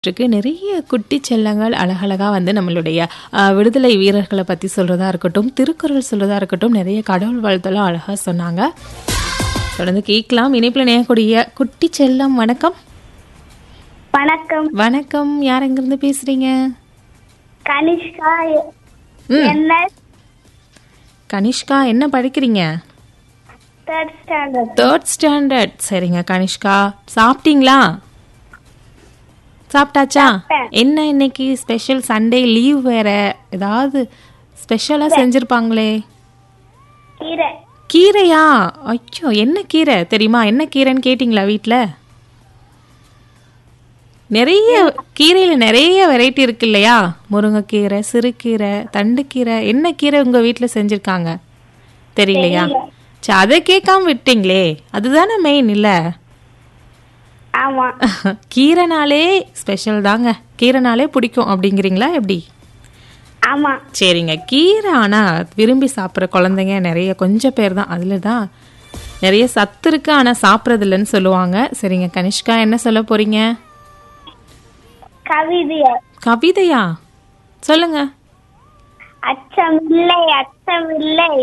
இருக்கு நிறைய குட்டி செல்லங்கள் அழகழகா வந்து நம்மளுடைய அஹ், விடுதலை வீரர்களை பத்தி சொல்றதா இருக்கட்டும் திருக்குறள் சொல்றதா இருக்கட்டும் நிறைய கடவுள் வாழ்த்தெல்லாம் அழகா சொன்னாங்க தொடர்ந்து கேட்கலாம் இணைப்புல நேயக்கூடிய குட்டி செல்லம் வணக்கம் வணக்கம் வணக்கம் யார் எங்கிருந்து பேசுறீங்க கனிஷ்கா ம். என்ன கனிஷ்கா என்ன படிக்கிறீங்க தேர்ட் ஸ்டாண்டர்ட் தேர்ட் ஸ்டாண்டர்ட் சரிங்க கனிஷ்கா சாப்பிட்டீங்களா சாப்பிட்டாச்சா சாப்பிட்டேன். என்ன இன்னைக்கு ஸ்பெஷல் சண்டே லீவ் வேற ஏதாவது ஸ்பெஷலா செஞ்சிருப்பாங்களே கீரை கீரையா ஐயோ என்ன கீரை தெரியுமா என்ன கீரைன்னு கேட்டிங்களா வீட்டில் நிறைய கீரையில நிறைய வெரைட்டி இருக்கு இல்லையா முருங்கைக்கீரை சிறுகீரை தண்டுக்கீரை என்ன கீரை உங்க வீட்டில் செஞ்சிருக்காங்க தெரியலையா சரி அதை கேட்காம விட்டீங்களே அதுதானே மெயின் இல்லை ஆமா கீரைனாலே ஸ்பெஷல் தாங்க கீரைனாலே பிடிக்கும் அப்படிங்கிறீங்களா எப்படி ஆமா சரிங்க கீரை ஆனால் விரும்பி சாப்பிட்ற குழந்தைங்க நிறைய கொஞ்சம் பேர் தான் அதில் தான் நிறைய சத்து இருக்கு ஆனால் சாப்பிட்றது இல்லைன்னு சொல்லுவாங்க சரிங்க கனிஷ்கா என்ன சொல்ல போறீங்க கவிதைய கவிதையா சொல்லுங்க அச்சமில்லை அச்சமில்லை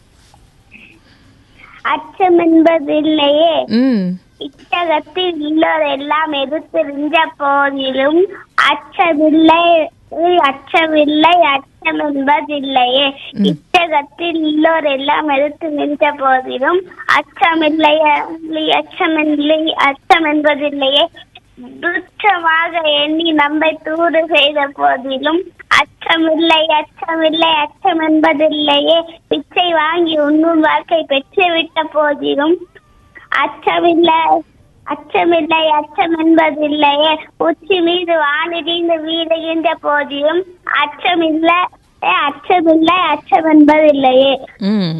அச்சம் என்பதில்லையே ம் இச்சகத்தில் உள்ளோரெல்லாம் எதிர்த்திருந்த போதிலும் அச்சமில்லை அச்சமில்லை அச்சம் என்பதில்லையே இச்சகத்தில் உள்ளோர் எல்லாம் எதிர்த்து நின்ற போதிலும் அச்சமில்லை அச்சமில்லை அச்சம் என்பதில்லையே துச்சமாக எண்ணி நம்மை தூறு செய்த போதிலும் அச்சமில்லை அச்சமில்லை அச்சம் என்பதில்லையே பிச்சை வாங்கி உண்ணும் வாழ்க்கை பெற்றுவிட்ட போதிலும் அச்சமில்லை அச்சமில்லை அச்சம் என்பதில்லையே உச்சி மீது வானிடிந்து வீடுகின்ற போதிலும் அச்சமில்லை அச்சமில்லை அச்சம் என்பதில்லையே ம்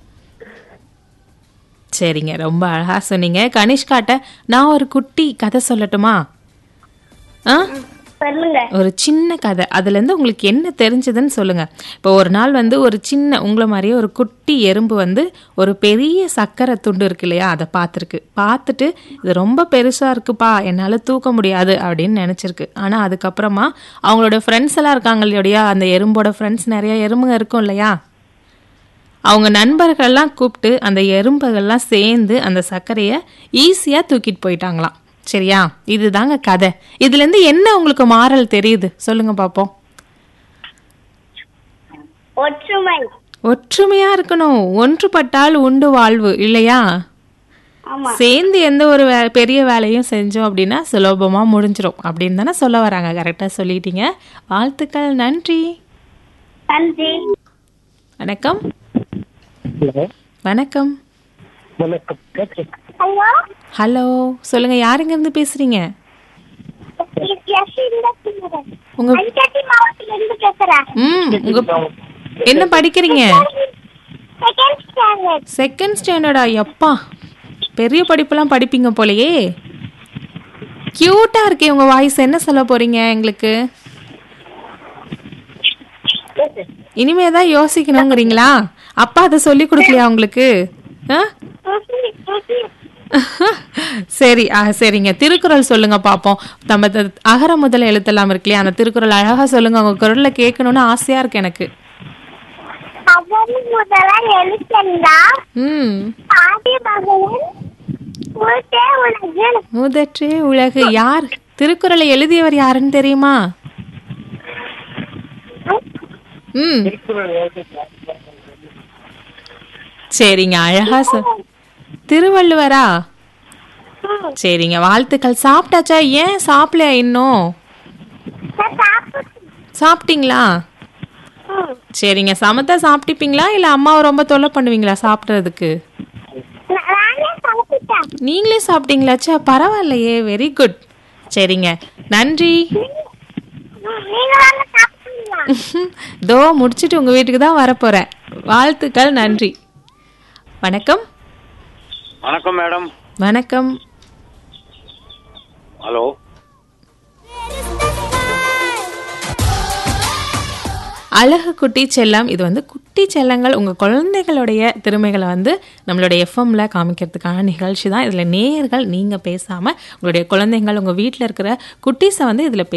சரிங்க ரொம்ப அழகா சொன்னீங்க கனிஷ்காட்ட நான் ஒரு குட்டி கதை சொல்லட்டுமா ஆ சொல்லுங்க ஒரு சின்ன கதை அதுலேருந்து உங்களுக்கு என்ன தெரிஞ்சதுன்னு சொல்லுங்க இப்போ ஒரு நாள் வந்து ஒரு சின்ன உங்களை மாதிரியே ஒரு குட்டி எறும்பு வந்து ஒரு பெரிய சக்கரை துண்டு இருக்கு இல்லையா அதை பார்த்துருக்கு பார்த்துட்டு இது ரொம்ப பெருசாக இருக்குப்பா என்னால் தூக்க முடியாது அப்படின்னு நினச்சிருக்கு ஆனால் அதுக்கப்புறமா அவங்களோட ஃப்ரெண்ட்ஸ் எல்லாம் இருக்காங்க இல்லையா அந்த எறும்போட ஃப்ரெண்ட்ஸ் நிறைய எறும்புங்க இருக்கும் இல்லையா அவங்க நண்பர்கள்லாம் கூப்பிட்டு அந்த எறும்புகள்லாம் சேர்ந்து அந்த சர்க்கரையை ஈஸியாக தூக்கிட்டு போயிட்டாங்களாம் சரியா இதுதாங்க கதை இதுலேருந்து என்ன உங்களுக்கு மாறல் தெரியுது சொல்லுங்க பார்ப்போம் ஒற்றுமை ஒற்றுமையா இருக்கணும் ஒன்றுபட்டால் உண்டு வாழ்வு இல்லையா ஆமா சேர்ந்து எந்த ஒரு வே- பெரிய வேலையும் செஞ்சோம் அப்படின்னா சுலபமா முடிஞ்சிரும் அப்படின்னு தானே சொல்ல வராங்க கரெக்டாக சொல்லிட்டீங்க வாழ்த்துக்கள் நன்றி நன்றி வணக்கம் ஹலோ வணக்கம் வணக்கம் கேட்குது ஹலோ ஹலோ சொல்லுங்க யாருங்க இருந்து பேசுறீங்க உங்க அஞ்சட்டி மாவட்டத்துல இருந்து பேசுறேன் ம் உங்க என்ன படிக்கிறீங்க செகண்ட் ஸ்டாண்டர்ட் செகண்ட் ஸ்டாண்டர்டா எப்பா பெரிய படிப்பெல்லாம் படிப்பீங்க போலயே கியூட்டா இருக்கே உங்க வாய்ஸ் என்ன சொல்ல போறீங்க எங்களுக்கு இனிமே தான் யோசிக்கணுங்கிறீங்களா அப்பா அதை சொல்லி கொடுக்கலையா உங்களுக்கு ஆ? சரி ஆ சரிங்க திருக்குறள் சொல்லுங்க பாப்போம் நம்ம த- அகர முதல எழுத்தெல்லாம் இருக்கு இல்லையா அந்த திருக்குறள் அழகா சொல்லுங்க உங்க குரல்ல கேட்கணும்னு ஆசையா இருக்கு எனக்கு அவன் முதல் எழுத்தெல்லாம் ம் ஆதி மகன் ஊட்டே உலகு முதற்றே உலகு யார் திருக்குறளை எழுதியவர் யாருன்னு தெரியுமா ம் சரிங்க அழகா சொ திருவள்ளுவரா சரிங்க வாழ்த்துக்கள் சாப்பிட்டாச்சா ஏன் சாப்பிடலையா இன்னும் சாப்பிட்டீங்களா சரிங்க சமத்தா சாப்பிட்டுப்பீங்களா இல்ல அம்மாவை ரொம்ப தொல்லை பண்ணுவீங்களா சாப்பிட்றதுக்கு நானே சாப்பிட்டேன் நீங்களே சாப்பிட்டீங்களாச்சா பரவாயில்லையே வெரி குட் சரிங்க நன்றி நீங்க வாங்க சாப்பிட்டீங்களா தோ முடிச்சிட்டு உங்க வீட்டுக்கு தான் வரப்போறேன் வாழ்த்துக்கள் நன்றி வணக்கம் வணக்கம் மேடம் வணக்கம் ஹலோ அழகு குட்டி செல்லம் இது வந்து குட்டி செல்லங்கள் உங்கள் குழந்தைகளுடைய திறமைகளை வந்து நம்மளுடைய எஃப்எம்ல காமிக்கிறதுக்கான நிகழ்ச்சி தான் இதில் நேயர்கள் நீங்கள் பேசாமல் உங்களுடைய குழந்தைங்கள் உங்கள் வீட்டில் இருக்கிற குட்டீஸை வந்து இதில்